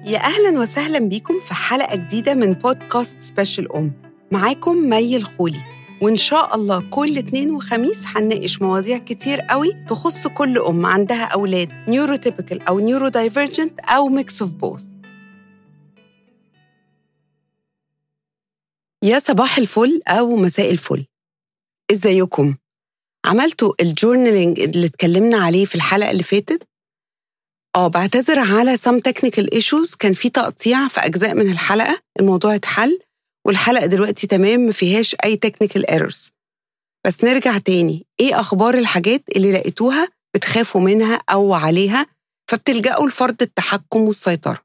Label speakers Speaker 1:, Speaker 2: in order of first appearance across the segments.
Speaker 1: يا أهلا وسهلا بيكم في حلقة جديدة من بودكاست سبيشال أم معاكم مي الخولي وإن شاء الله كل اتنين وخميس هنناقش مواضيع كتير قوي تخص كل أم عندها أولاد نيوروتيبيكال أو نيورو دايفرجنت أو ميكس اوف بوث يا صباح الفل أو مساء الفل إزيكم؟ عملتوا الجورنالينج اللي اتكلمنا عليه في الحلقة اللي فاتت؟ اه بعتذر على some technical issues كان في تقطيع في أجزاء من الحلقة الموضوع اتحل والحلقة دلوقتي تمام ما فيهاش أي technical errors بس نرجع تاني إيه أخبار الحاجات اللي لقيتوها بتخافوا منها أو عليها فبتلجأوا لفرض التحكم والسيطرة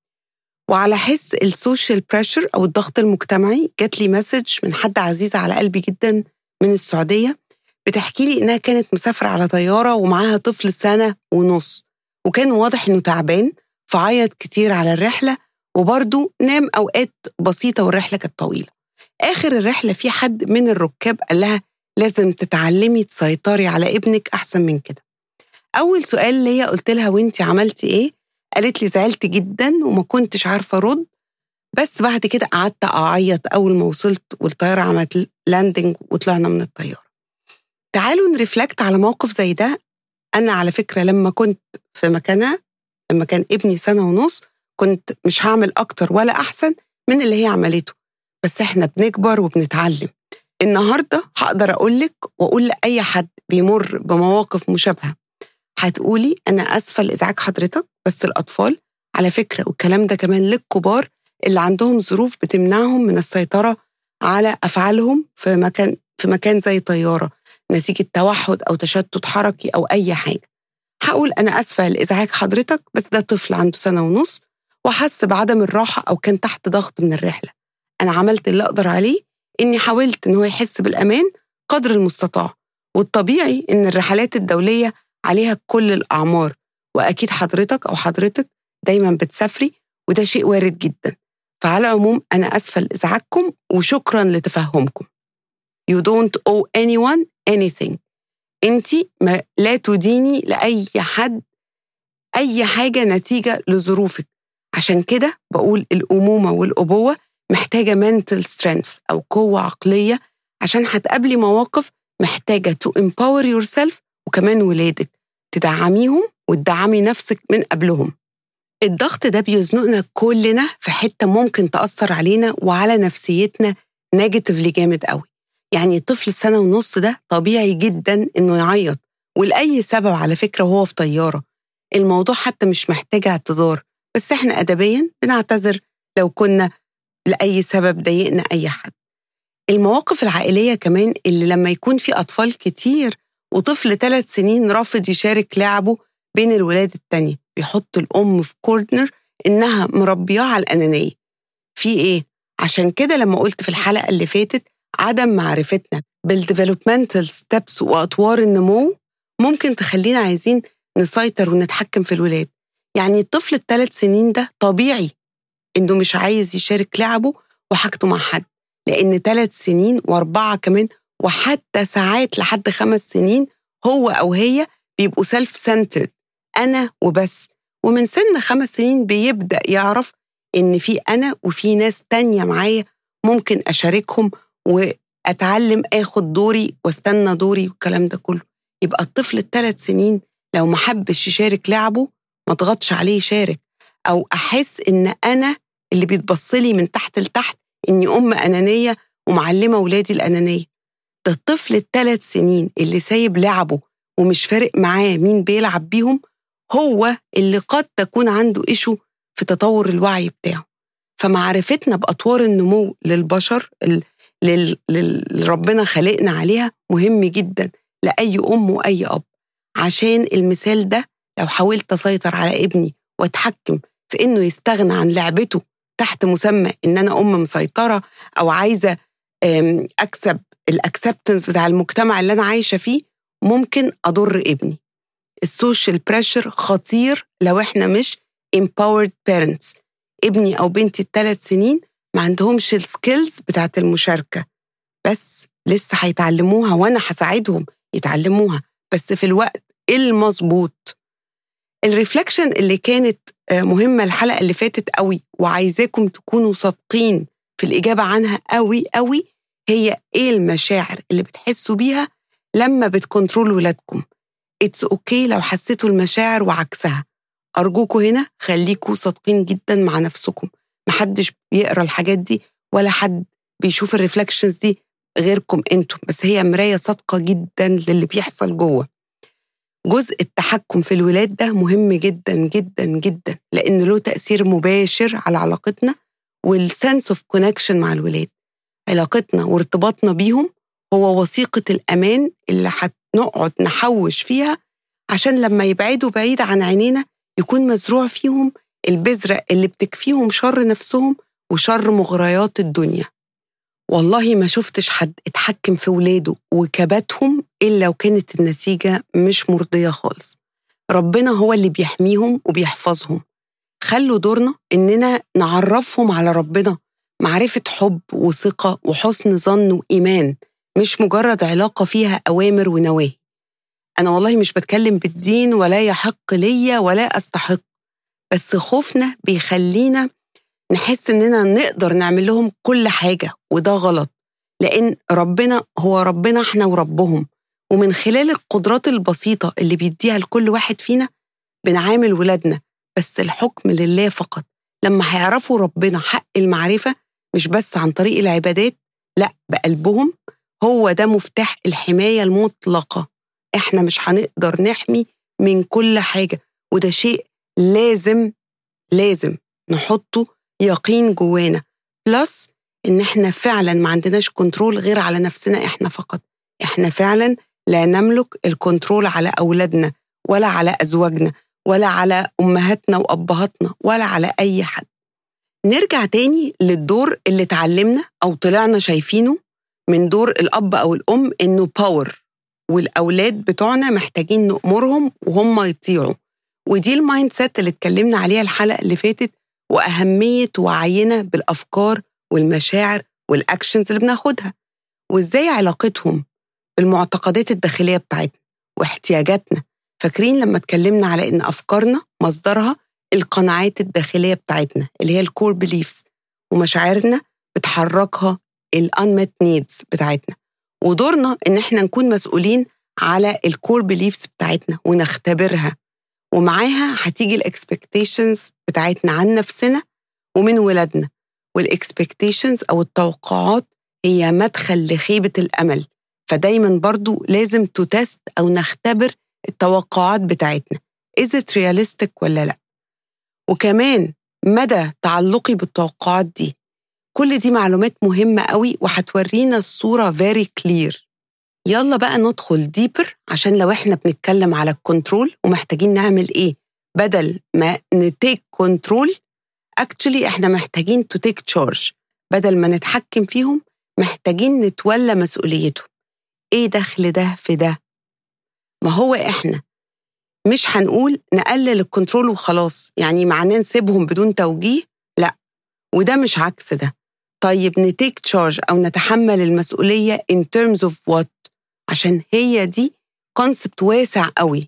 Speaker 1: وعلى حس السوشيال بريشر أو الضغط المجتمعي جات لي مسج من حد عزيز على قلبي جدا من السعودية بتحكي لي إنها كانت مسافرة على طيارة ومعاها طفل سنة ونص وكان واضح إنه تعبان فعيط كتير على الرحلة وبرضه نام أوقات بسيطة والرحلة كانت طويلة آخر الرحلة في حد من الركاب قال لها لازم تتعلمي تسيطري على ابنك أحسن من كده أول سؤال ليا قلت لها وانتي عملتي إيه؟ قالت لي زعلت جدا وما كنتش عارفة أرد بس بعد كده قعدت أعيط أول ما وصلت والطيارة عملت لاندنج وطلعنا من الطيارة تعالوا نرفلكت على موقف زي ده أنا على فكرة لما كنت في مكانها لما كان ابني سنة ونص كنت مش هعمل أكتر ولا أحسن من اللي هي عملته بس إحنا بنكبر وبنتعلم النهاردة هقدر أقولك وأقول لأي حد بيمر بمواقف مشابهة هتقولي أنا أسفة لإزعاج حضرتك بس الأطفال على فكرة والكلام ده كمان للكبار اللي عندهم ظروف بتمنعهم من السيطرة على أفعالهم في مكان في مكان زي طيارة نتيجة توحد أو تشتت حركي أو أي حاجة هقول أنا أسفة لإزعاج حضرتك بس ده طفل عنده سنة ونص وحس بعدم الراحة أو كان تحت ضغط من الرحلة أنا عملت اللي أقدر عليه إني حاولت إن هو يحس بالأمان قدر المستطاع والطبيعي إن الرحلات الدولية عليها كل الأعمار وأكيد حضرتك أو حضرتك دايما بتسافري وده شيء وارد جدا فعلى العموم أنا أسفة لإزعاجكم وشكرا لتفهمكم You don't owe anyone anything أنت ما لا تديني لأي حد أي حاجة نتيجة لظروفك عشان كده بقول الأمومة والأبوة محتاجة mental strength أو قوة عقلية عشان هتقابلي مواقف محتاجة to empower yourself وكمان ولادك تدعميهم وتدعمي نفسك من قبلهم الضغط ده بيزنقنا كلنا في حتة ممكن تأثر علينا وعلى نفسيتنا نيجاتيفلي جامد قوي يعني طفل سنة ونص ده طبيعي جدا إنه يعيط ولأي سبب على فكرة وهو في طيارة الموضوع حتى مش محتاج اعتذار بس احنا أدبيا بنعتذر لو كنا لأي سبب ضايقنا أي حد المواقف العائلية كمان اللي لما يكون في أطفال كتير وطفل ثلاث سنين رافض يشارك لعبه بين الولاد التانية بيحط الأم في كورنر إنها مربياه على الأنانية في إيه؟ عشان كده لما قلت في الحلقة اللي فاتت عدم معرفتنا بالديفلوبمنتال ستيبس وأطوار النمو ممكن تخلينا عايزين نسيطر ونتحكم في الولاد يعني الطفل الثلاث سنين ده طبيعي إنه مش عايز يشارك لعبه وحاجته مع حد لأن ثلاث سنين وأربعة كمان وحتى ساعات لحد خمس سنين هو أو هي بيبقوا سيلف سنترد أنا وبس ومن سن خمس سنين بيبدأ يعرف إن في أنا وفي ناس تانية معايا ممكن أشاركهم وأتعلم آخد دوري واستنى دوري والكلام ده كله يبقى الطفل الثلاث سنين لو ما حبش يشارك لعبه ما تغطش عليه يشارك أو أحس إن أنا اللي بيتبصلي من تحت لتحت إني أم أنانية ومعلمة ولادي الأنانية ده الطفل الثلاث سنين اللي سايب لعبه ومش فارق معاه مين بيلعب بيهم هو اللي قد تكون عنده إيشو في تطور الوعي بتاعه فمعرفتنا بأطوار النمو للبشر اللي ربنا خلقنا عليها مهم جدا لأي أم وأي أب عشان المثال ده لو حاولت أسيطر على ابني وأتحكم في إنه يستغنى عن لعبته تحت مسمى إن أنا أم مسيطرة أو عايزة أكسب الأكسبتنس بتاع المجتمع اللي أنا عايشة فيه ممكن أضر ابني السوشيال بريشر خطير لو إحنا مش empowered parents ابني أو بنتي الثلاث سنين ما عندهمش السكيلز بتاعت المشاركة بس لسه هيتعلموها وأنا هساعدهم يتعلموها بس في الوقت المظبوط الريفلكشن اللي كانت آه، مهمة الحلقة اللي فاتت قوي وعايزاكم تكونوا صادقين في الإجابة عنها قوي قوي هي إيه المشاعر اللي بتحسوا بيها لما بتكنترول ولادكم اتس اوكي okay لو حسيتوا المشاعر وعكسها أرجوكوا هنا خليكوا صادقين جدا مع نفسكم محدش بيقرا الحاجات دي ولا حد بيشوف الريفلكشنز دي غيركم انتم بس هي مرايه صادقه جدا للي بيحصل جوه جزء التحكم في الولاد ده مهم جدا جدا جدا لان له تاثير مباشر على علاقتنا والسنس اوف كونكشن مع الولاد علاقتنا وارتباطنا بيهم هو وثيقه الامان اللي هنقعد نحوش فيها عشان لما يبعدوا بعيد عن عينينا يكون مزروع فيهم البذرة اللي بتكفيهم شر نفسهم وشر مغريات الدنيا والله ما شفتش حد اتحكم في ولاده وكبتهم إلا لو كانت النتيجة مش مرضية خالص ربنا هو اللي بيحميهم وبيحفظهم خلوا دورنا إننا نعرفهم على ربنا معرفة حب وثقة وحسن ظن وإيمان مش مجرد علاقة فيها أوامر ونواهي أنا والله مش بتكلم بالدين ولا يحق ليا ولا أستحق بس خوفنا بيخلينا نحس إننا نقدر نعمل لهم كل حاجة وده غلط لأن ربنا هو ربنا إحنا وربهم ومن خلال القدرات البسيطة اللي بيديها لكل واحد فينا بنعامل ولادنا بس الحكم لله فقط لما هيعرفوا ربنا حق المعرفة مش بس عن طريق العبادات لا بقلبهم هو ده مفتاح الحماية المطلقة احنا مش هنقدر نحمي من كل حاجة وده شيء لازم لازم نحطه يقين جوانا بلس ان احنا فعلا ما عندناش كنترول غير على نفسنا احنا فقط احنا فعلا لا نملك الكنترول على اولادنا ولا على ازواجنا ولا على امهاتنا وابهاتنا ولا على اي حد نرجع تاني للدور اللي اتعلمنا او طلعنا شايفينه من دور الاب او الام انه باور والاولاد بتوعنا محتاجين نامرهم وهم يطيعوا ودي المايند سيت اللي اتكلمنا عليها الحلقه اللي فاتت واهميه وعينا بالافكار والمشاعر والاكشنز اللي بناخدها وازاي علاقتهم بالمعتقدات الداخليه بتاعتنا واحتياجاتنا فاكرين لما اتكلمنا على ان افكارنا مصدرها القناعات الداخليه بتاعتنا اللي هي الكور بليفز ومشاعرنا بتحركها الانمت نيدز بتاعتنا ودورنا ان احنا نكون مسؤولين على الكور بليفز بتاعتنا ونختبرها ومعاها هتيجي الاكسبكتيشنز بتاعتنا عن نفسنا ومن ولادنا والاكسبكتيشنز او التوقعات هي مدخل لخيبه الامل فدايما برضو لازم تتست او نختبر التوقعات بتاعتنا is it realistic ولا لا وكمان مدى تعلقي بالتوقعات دي كل دي معلومات مهمة قوي وهتورينا الصورة very clear يلا بقى ندخل ديبر عشان لو احنا بنتكلم على الكنترول ومحتاجين نعمل ايه بدل ما نتيك كنترول اكشلي احنا محتاجين تو تيك تشارج بدل ما نتحكم فيهم محتاجين نتولى مسؤوليتهم ايه دخل ده في ده ما هو احنا مش هنقول نقلل الكنترول وخلاص يعني معناه نسيبهم بدون توجيه لا وده مش عكس ده طيب نتيك تشارج او نتحمل المسؤوليه in terms of what عشان هي دي كونسبت واسع قوي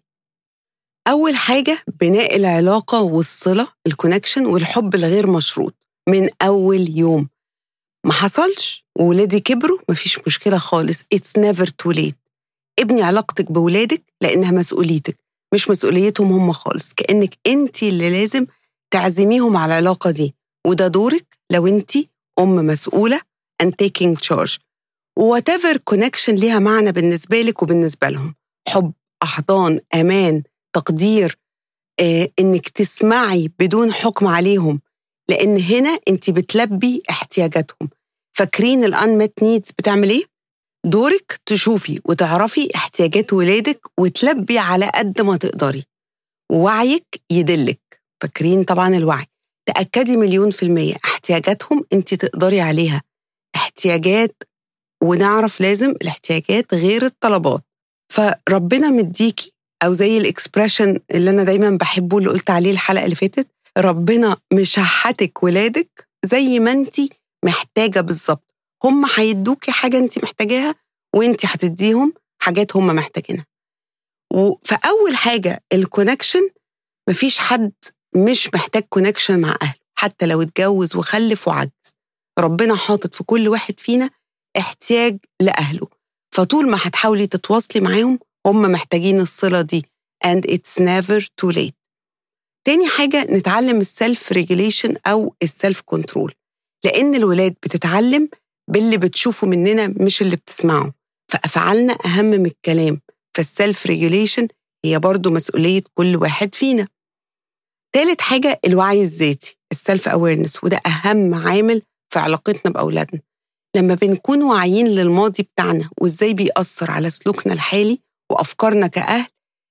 Speaker 1: أول حاجة بناء العلاقة والصلة الكونكشن والحب الغير مشروط من أول يوم ما حصلش وولادي كبروا مفيش مشكلة خالص it's never too late ابني علاقتك بولادك لأنها مسؤوليتك مش مسؤوليتهم هم خالص كأنك أنت اللي لازم تعزميهم على العلاقة دي وده دورك لو أنت أم مسؤولة and taking charge whatever connection ليها معنى بالنسبة لك وبالنسبة لهم حب أحضان أمان تقدير آه، إنك تسمعي بدون حكم عليهم لأن هنا أنت بتلبي احتياجاتهم فاكرين الأنمت نيدز بتعمل إيه؟ دورك تشوفي وتعرفي احتياجات ولادك وتلبي على قد ما تقدري ووعيك يدلك فاكرين طبعا الوعي تأكدي مليون في المية احتياجاتهم انت تقدري عليها احتياجات ونعرف لازم الاحتياجات غير الطلبات فربنا مديكي او زي الاكسبريشن اللي انا دايما بحبه اللي قلت عليه الحلقه اللي فاتت ربنا مشحتك ولادك زي ما انت محتاجه بالظبط هم هيدوكي حاجه انت محتاجاها وانت هتديهم حاجات هم محتاجينها فاول حاجه الكونكشن مفيش حد مش محتاج كونكشن مع أهله حتى لو اتجوز وخلف وعجز ربنا حاطط في كل واحد فينا احتياج لأهله فطول ما هتحاولي تتواصلي معاهم هم محتاجين الصلة دي and it's never too late تاني حاجة نتعلم السلف ريجوليشن أو السلف كنترول لأن الولاد بتتعلم باللي بتشوفه مننا مش اللي بتسمعه فأفعالنا أهم من الكلام فالسلف ريجوليشن هي برضو مسؤولية كل واحد فينا تالت حاجة الوعي الذاتي السلف أويرنس وده أهم عامل في علاقتنا بأولادنا لما بنكون واعيين للماضي بتاعنا وإزاي بيأثر على سلوكنا الحالي وأفكارنا كأهل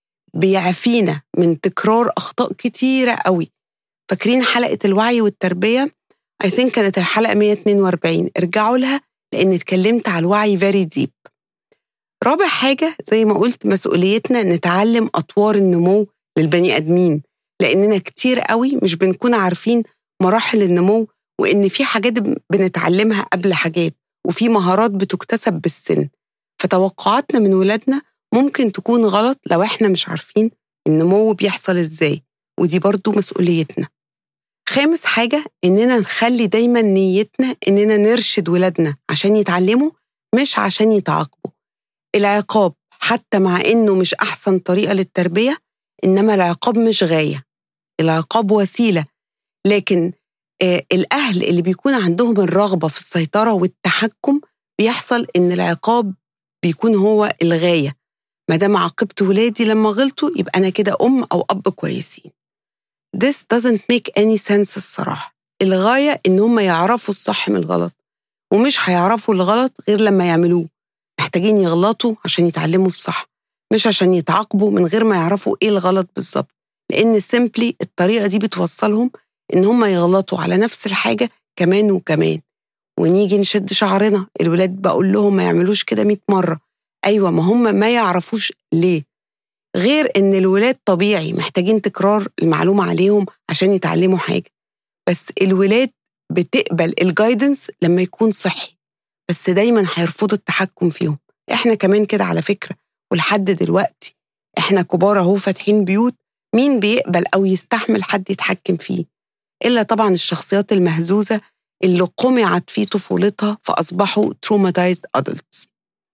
Speaker 1: بيعفينا من تكرار أخطاء كتيرة قوي فاكرين حلقة الوعي والتربية I think كانت الحلقة 142 ارجعوا لها لأن اتكلمت على الوعي very deep رابع حاجة زي ما قلت مسؤوليتنا نتعلم أطوار النمو للبني آدمين لأننا كتير قوي مش بنكون عارفين مراحل النمو وإن في حاجات بنتعلمها قبل حاجات وفي مهارات بتكتسب بالسن فتوقعاتنا من ولادنا ممكن تكون غلط لو إحنا مش عارفين النمو بيحصل إزاي ودي برضو مسؤوليتنا خامس حاجة إننا نخلي دايما نيتنا إننا نرشد ولادنا عشان يتعلموا مش عشان يتعاقبوا العقاب حتى مع إنه مش أحسن طريقة للتربية إنما العقاب مش غاية العقاب وسيلة لكن آه الأهل اللي بيكون عندهم الرغبة في السيطرة والتحكم بيحصل إن العقاب بيكون هو الغاية ما دام عاقبت ولادي لما غلطوا يبقى أنا كده أم أو أب كويسين This doesn't make any sense الصراحة الغاية إن هم يعرفوا الصح من الغلط ومش هيعرفوا الغلط غير لما يعملوه محتاجين يغلطوا عشان يتعلموا الصح مش عشان يتعاقبوا من غير ما يعرفوا إيه الغلط بالظبط لأن سيمبلي الطريقة دي بتوصلهم إن هم يغلطوا على نفس الحاجة كمان وكمان ونيجي نشد شعرنا الولاد بقول لهم ما يعملوش كده 100 مرة أيوة ما هم ما يعرفوش ليه غير إن الولاد طبيعي محتاجين تكرار المعلومة عليهم عشان يتعلموا حاجة بس الولاد بتقبل الجايدنس لما يكون صحي بس دايما هيرفضوا التحكم فيهم احنا كمان كده على فكرة ولحد دلوقتي احنا كبار اهو فاتحين بيوت مين بيقبل او يستحمل حد يتحكم فيه الا طبعا الشخصيات المهزوزة اللي قمعت في طفولتها فاصبحوا traumatized adults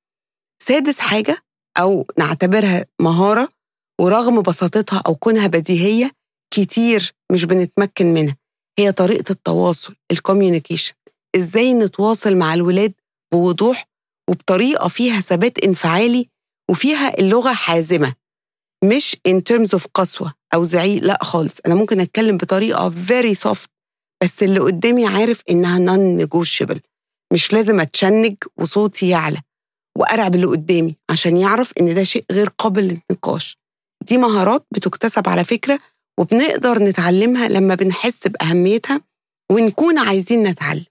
Speaker 1: سادس حاجة أو نعتبرها مهارة ورغم بساطتها أو كونها بديهية كتير مش بنتمكن منها هي طريقة التواصل الكوميونيكيشن إزاي نتواصل مع الولاد بوضوح وبطريقة فيها ثبات انفعالي وفيها اللغة حازمة مش in terms of قسوة أو زعيق لا خالص أنا ممكن أتكلم بطريقة very soft بس اللي قدامي عارف إنها non negotiable مش لازم أتشنج وصوتي يعلى وأرعب اللي قدامي عشان يعرف إن ده شيء غير قابل للنقاش دي مهارات بتكتسب على فكرة وبنقدر نتعلمها لما بنحس بأهميتها ونكون عايزين نتعلم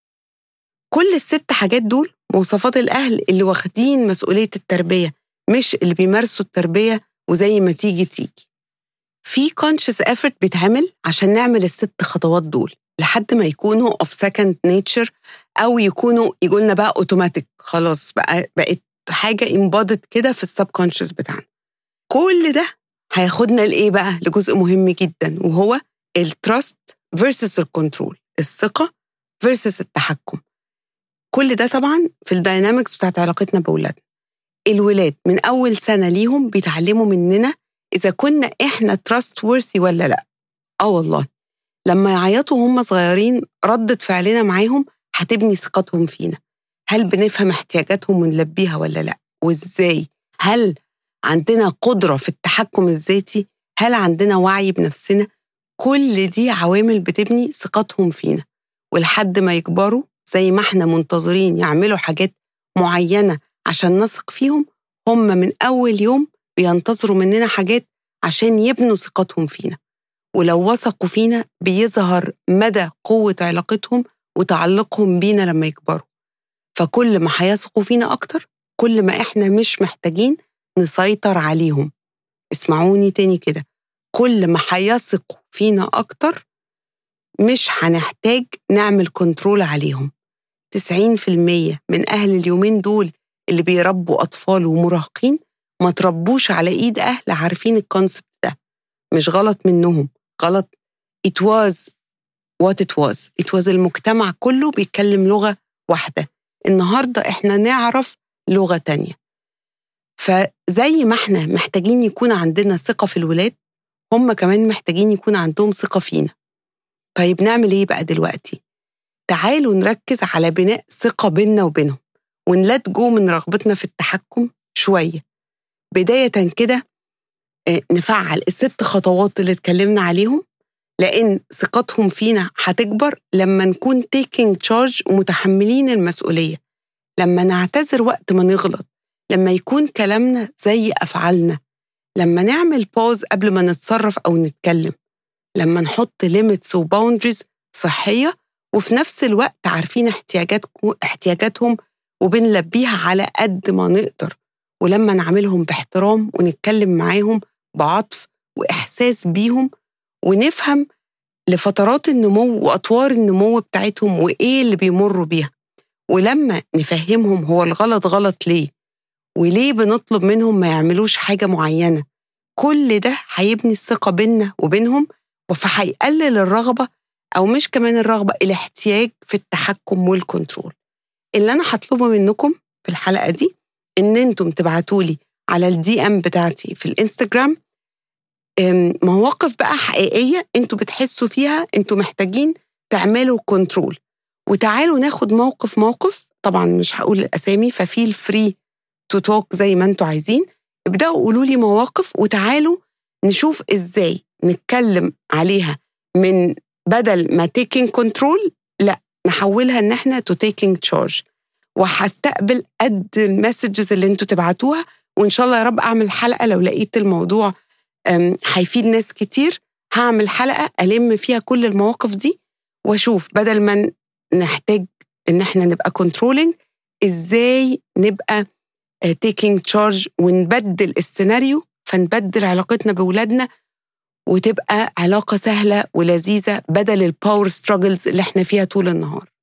Speaker 1: كل الست حاجات دول مواصفات الأهل اللي واخدين مسؤولية التربية مش اللي بيمارسوا التربية وزي ما تيجي تيجي في conscious effort بيتعمل عشان نعمل الست خطوات دول لحد ما يكونوا of second nature أو يكونوا يقولنا بقى اوتوماتيك خلاص بقى بقت حاجة embodied كده في السب كونشس بتاعنا كل ده هياخدنا لإيه بقى؟ لجزء مهم جدا وهو التراست versus الكنترول الثقة versus التحكم كل ده طبعا في الداينامكس بتاعت علاقتنا بأولادنا الولاد من أول سنة ليهم بيتعلموا مننا إذا كنا إحنا تراست worthy ولا لأ آه والله لما يعيطوا وهم صغيرين ردة فعلنا معاهم هتبني ثقتهم فينا هل بنفهم احتياجاتهم ونلبيها ولا لأ وإزاي هل عندنا قدرة في التحكم الذاتي هل عندنا وعي بنفسنا كل دي عوامل بتبني ثقتهم فينا ولحد ما يكبروا زي ما احنا منتظرين يعملوا حاجات معينة عشان نثق فيهم هم من أول يوم بينتظروا مننا حاجات عشان يبنوا ثقتهم فينا ولو وثقوا فينا بيظهر مدى قوة علاقتهم وتعلقهم بينا لما يكبروا فكل ما هيثقوا فينا أكتر كل ما إحنا مش محتاجين نسيطر عليهم اسمعوني تاني كده كل ما هيثقوا فينا أكتر مش هنحتاج نعمل كنترول عليهم 90% من أهل اليومين دول اللي بيربوا أطفال ومراهقين ما تربوش على إيد أهل عارفين الكونسبت ده مش غلط منهم غلط it was what it was it was المجتمع كله بيتكلم لغة واحدة النهاردة احنا نعرف لغة تانية فزي ما احنا محتاجين يكون عندنا ثقة في الولاد هم كمان محتاجين يكون عندهم ثقة فينا طيب نعمل ايه بقى دلوقتي تعالوا نركز على بناء ثقة بيننا وبينهم ونلات جو من رغبتنا في التحكم شوية بداية كده آه، نفعل الست خطوات اللي اتكلمنا عليهم لأن ثقتهم فينا هتكبر لما نكون taking charge ومتحملين المسؤولية لما نعتذر وقت ما نغلط لما يكون كلامنا زي أفعالنا لما نعمل بوز قبل ما نتصرف أو نتكلم لما نحط ليميتس وباوندريز صحية وفي نفس الوقت عارفين احتياجاتكم احتياجاتهم وبنلبيها على قد ما نقدر ولما نعملهم باحترام ونتكلم معاهم بعطف وإحساس بيهم ونفهم لفترات النمو وأطوار النمو بتاعتهم وإيه اللي بيمروا بيها ولما نفهمهم هو الغلط غلط ليه وليه بنطلب منهم ما يعملوش حاجة معينة كل ده هيبني الثقة بيننا وبينهم فهيقلل الرغبة أو مش كمان الرغبة الاحتياج في التحكم والكنترول اللي أنا هطلبه منكم في الحلقة دي إن أنتم تبعتوا لي على الدي ام بتاعتي في الانستجرام مواقف بقى حقيقية انتوا بتحسوا فيها انتوا محتاجين تعملوا كنترول وتعالوا ناخد موقف موقف طبعا مش هقول الاسامي ففيل فري تو توك زي ما انتوا عايزين ابداوا قولوا لي مواقف وتعالوا نشوف ازاي نتكلم عليها من بدل ما تيكينج كنترول لا نحولها ان احنا تو تيكينج تشارج وهستقبل قد المسجز اللي انتوا تبعتوها وان شاء الله يا رب اعمل حلقه لو لقيت الموضوع هيفيد ناس كتير هعمل حلقه الم فيها كل المواقف دي واشوف بدل ما نحتاج ان احنا نبقى كنترولينج ازاي نبقى تيكينج تشارج ونبدل السيناريو فنبدل علاقتنا بولادنا وتبقى علاقة سهلة ولذيذة بدل الباور ستراجلز اللي احنا فيها طول النهار